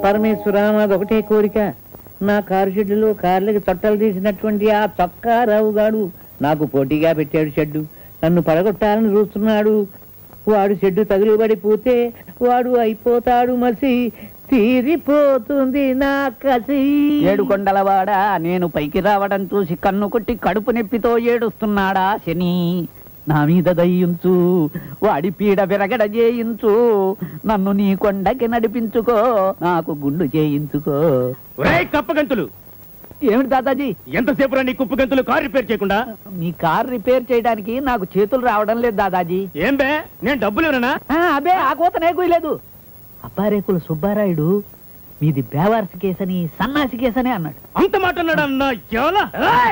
పరమేశ్వర నాది ఒకటే కోరిక నా కారు షెడ్డులో కార్లకి చొట్టలు తీసినటువంటి ఆ చొక్కా రావుగాడు నాకు పోటీగా పెట్టాడు షెడ్డు నన్ను పడగొట్టాలని చూస్తున్నాడు వాడు షెడ్డు తగులుబడిపోతే వాడు అయిపోతాడు మసి తీరిపోతుంది నా కసి ఏడు కొండలవాడా నేను పైకి రావడం చూసి కన్ను కొట్టి కడుపు నొప్పితో ఏడుస్తున్నాడా శని నా మీద దయ్యించు వాడి పీడ విరగడ చేయించు నన్ను నీ కొండకి నడిపించుకో నాకు గుండు చేయించుకో ఒరేయ్ కప్పగంతులు ఏమిటి దాదాజీ ఎంతసేపు నీ కుప్పు గంతులు కారు రిపేర్ చేయకుండా మీ కార్ రిపేర్ చేయడానికి నాకు చేతులు రావడం లేదు దాదాజీ ఏం బే నేను డబ్బులు ఇవ్వనా ఆ, అబే ఆ కోత నేకులేదు అబ్బారేకుల సుబ్బారాయుడు మీది బేవార్స్ కేసని సన్నాసి కేసని అన్నాడు అంత మాట అన్నాడు అన్న ఎవలా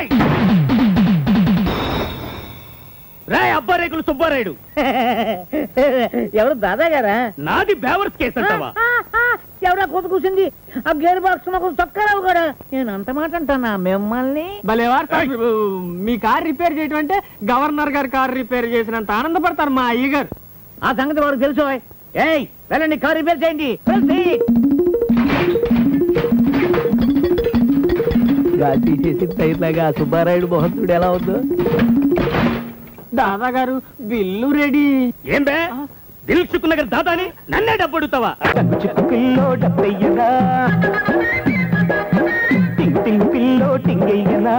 రాయ్ అబ్బారేకులు సుబ్బారాయుడు ఎవరు దాదా గారా నాది బేవర్స్ కేసు అంటావా ఎవరా కూత కూసింది ఆ గేర్ బాక్స్ మాకు చొక్కరావు కూడా నేను అంత మాట అంటానా మిమ్మల్ని భలేవారు సార్, మీ కార్ రిపేర్ చేయటం అంటే గవర్నర్ గారి కార్ రిపేర్ చేసినంత ఆనందపడతారు మా అయ్య గారు ఆ సంగతి వారికి తెలుసు ఏయ్ వెళ్ళండి కారు రిపేర్ చేయండి Proceed. గాలి తీసేసి టైర్లాగా ఆ సుబ్బారాయుడు మోహన్సుడు ఎలా ఉందో దాదా గారు బిల్లు రెడీ ఏం బే దిల్సుకు నగర్ దాదాని నన్నే డబ్బు అడుగుతావా పిల్లో డబ్బయ్యనా టింగ్ టింగ్ పిల్లో టింగయ్యనా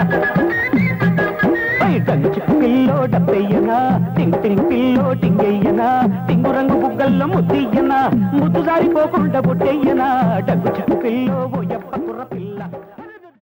కంచు పిల్లో డబ్బయ్యనా టింగ్ టింగ్ పిల్లో టింగయ్యనా టింగు రంగు బుగ్గల్లో ముద్దయ్యనా ముద్దు జారిపోకుండా బొట్టయ్యనా డగ్గు చెక్కు పిల్లో ఓ యప్ప